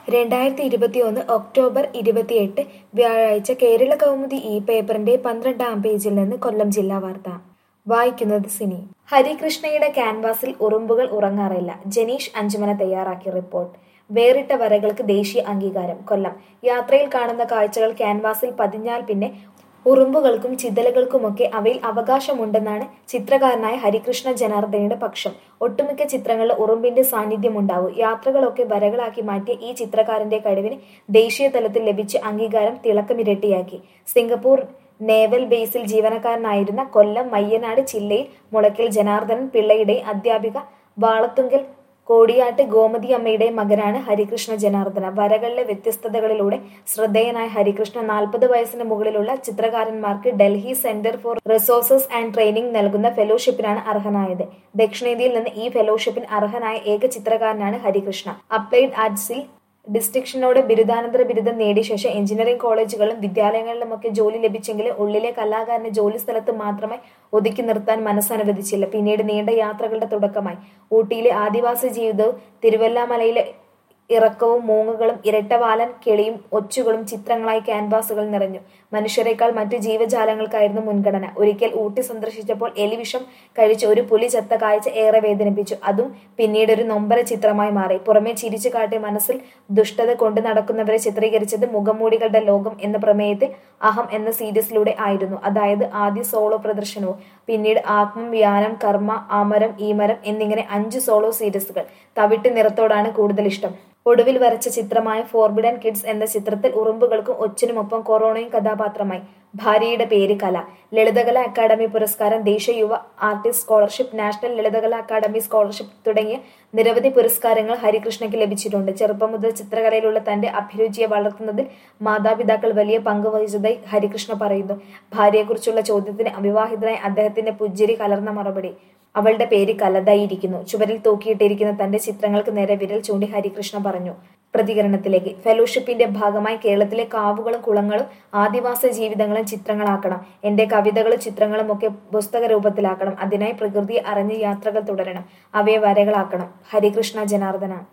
രണ്ടായിരത്തി ഇരുപത്തിയൊന്ന് ഒക്ടോബർ ഇരുപത്തിയെട്ട് വ്യാഴാഴ്ച കേരള കൗമുദി ഈ പേപ്പറിന്റെ പന്ത്രണ്ടാം പേജിൽ നിന്ന് കൊല്ലം ജില്ലാ വാർത്ത വായിക്കുന്നത് സിനി ഹരികൃഷ്ണയുടെ ക്യാൻവാസിൽ ഉറുമ്പുകൾ ഉറങ്ങാറില്ല ജനീഷ് അഞ്ചുമന തയ്യാറാക്കിയ റിപ്പോർട്ട് വേറിട്ട വരകൾക്ക് ദേശീയ അംഗീകാരം കൊല്ലം യാത്രയിൽ കാണുന്ന കാഴ്ചകൾ ക്യാൻവാസിൽ പതിഞ്ഞാൽ പിന്നെ ഉറുമ്പുകൾക്കും ചിതലകൾക്കുമൊക്കെ അവയിൽ അവകാശമുണ്ടെന്നാണ് ചിത്രകാരനായ ഹരികൃഷ്ണ ജനാർദ്ദനയുടെ പക്ഷം ഒട്ടുമിക്ക ചിത്രങ്ങളിൽ ഉറുമ്പിന്റെ സാന്നിധ്യമുണ്ടാവും യാത്രകളൊക്കെ വരകളാക്കി മാറ്റിയ ഈ ചിത്രകാരന്റെ കഴിവിന് ദേശീയ തലത്തിൽ ലഭിച്ച അംഗീകാരം തിളക്കമിരട്ടിയാക്കി സിംഗപ്പൂർ നേവൽ ബേസിൽ ജീവനക്കാരനായിരുന്ന കൊല്ലം മയ്യനാട് ജില്ലയിൽ മുളയ്ക്കൽ ജനാർദ്ദനൻ പിള്ളയുടെ അധ്യാപിക വാളത്തുങ്കൽ കോടിയാട്ട് ഗോമതി അമ്മയുടെ മകനാണ് ഹരികൃഷ്ണ ജനാർദ്ദന വരകളിലെ വ്യത്യസ്തതകളിലൂടെ ശ്രദ്ധേയനായ ഹരികൃഷ്ണ നാൽപ്പത് വയസ്സിന് മുകളിലുള്ള ചിത്രകാരന്മാർക്ക് Delhi centre for resources and training നൽകുന്ന ഫെലോഷിപ്പിനാണ് അർഹനായത് ദക്ഷിണേന്ത്യയിൽ നിന്ന് ഈ ഫെലോഷിപ്പിന് അർഹനായ ഏക ചിത്രകാരനാണ് ഹരികൃഷ്ണ അപ്ലൈഡ് ആർട്സിൽ ഡിസ്റ്റിങ്ഷനോടെ ബിരുദാനന്തര ബിരുദം നേടിയ ശേഷം എഞ്ചിനീയറിംഗ് കോളേജുകളിലും വിദ്യാലയങ്ങളിലുമൊക്കെ ജോലി ലഭിച്ചെങ്കിലും ഉള്ളിലെ കലാകാരനെ ജോലി സ്ഥലത്ത് മാത്രമേ ഒതുക്കി നിർത്താൻ മനസ്സനുവദിച്ചില്ല പിന്നീട് നീണ്ട യാത്രകളുടെ തുടക്കമായി ഊട്ടിയിലെ ആദിവാസി ജീവിതവും തിരുവല്ലാമലയിലെ ഇറക്കവും മൂങ്ങുകളും ഇരട്ടവാലൻ കിളിയും ഒച്ചുകളും ചിത്രങ്ങളായി ക്യാൻവാസുകൾ നിറഞ്ഞു മനുഷ്യരെക്കാൾ മറ്റു ജീവജാലങ്ങൾക്കായിരുന്നു മുൻഗണന ഒരിക്കൽ ഊട്ടി സന്ദർശിച്ചപ്പോൾ എലിവിഷം കഴിച്ച് ഒരു പുലി ചത്ത കാഴ്ച ഏറെ വേദനിപ്പിച്ചു അതും പിന്നീട് ഒരു നൊമ്പര ചിത്രമായി മാറി പുറമെ ചിരിച്ചു കാട്ടി മനസ്സിൽ ദുഷ്ടത കൊണ്ടു നടക്കുന്നവരെ ചിത്രീകരിച്ചത് മുഖംമൂടികളുടെ ലോകം എന്ന പ്രമേയത്തിൽ അഹം എന്ന സീരീസിലൂടെ ആയിരുന്നു അതായത് ആദ്യ സോളോ പ്രദർശനവും പിന്നീട് ആത്മം വ്യാനം കർമ്മ ആമരം ഈമരം എന്നിങ്ങനെ അഞ്ച് സോളോ സീരീസുകൾ തവിട്ട് നിറത്തോടാണ് കൂടുതൽ ഇഷ്ടം ഒടുവിൽ വരച്ച ചിത്രമായ ഫോർബിഡൻ കിഡ്സ് എന്ന ചിത്രത്തിൽ ഉറുമ്പുകൾക്കും ഒച്ചിനുമൊപ്പം കൊറോണയും കഥാപാത്രമായി ഭാര്യയുടെ പേര് കല ലളിതകല അക്കാദമി പുരസ്കാരം ദേശീയ യുവ artist scholarship national Lalithakala academy scholarship തുടങ്ങിയ നിരവധി പുരസ്കാരങ്ങൾ ഹരികൃഷ്ണയ്ക്ക് ലഭിച്ചിട്ടുണ്ട് ചെറുപ്പം മുതൽ ചിത്രകലയിലുള്ള തന്റെ അഭിരുചിയെ വളർത്തുന്നതിൽ മാതാപിതാക്കൾ വലിയ പങ്ക് വഹിച്ചതായി ഹരികൃഷ്ണ പറയുന്നു ഭാര്യയെക്കുറിച്ചുള്ള ചോദ്യത്തിന് അവിവാഹിതനായ അദ്ദേഹത്തിന്റെ പുജ്ജരി കലർന്ന മറുപടി അവളുടെ പേര് കലതായിരിക്കുന്നു ചുവരിൽ തൂക്കിയിട്ടിരിക്കുന്ന തന്റെ ചിത്രങ്ങൾക്ക് നേരെ വിരൽ ചൂണ്ടി ഹരികൃഷ്ണ പറഞ്ഞു പ്രതികരണത്തിലേക്ക് ഫെലോഷിപ്പിന്റെ ഭാഗമായി കേരളത്തിലെ കാവുകളും കുളങ്ങളും ആദിവാസി ജീവിതങ്ങളും ചിത്രങ്ങളാക്കണം എന്റെ കവിതകളും ചിത്രങ്ങളും ഒക്കെ പുസ്തക രൂപത്തിലാക്കണം അതിനായി പ്രകൃതിയെ അറിഞ്ഞ് യാത്രകൾ തുടരണം അവയെ വരകളാക്കണം ഹരികൃഷ്ണ ജനാർദ്ദന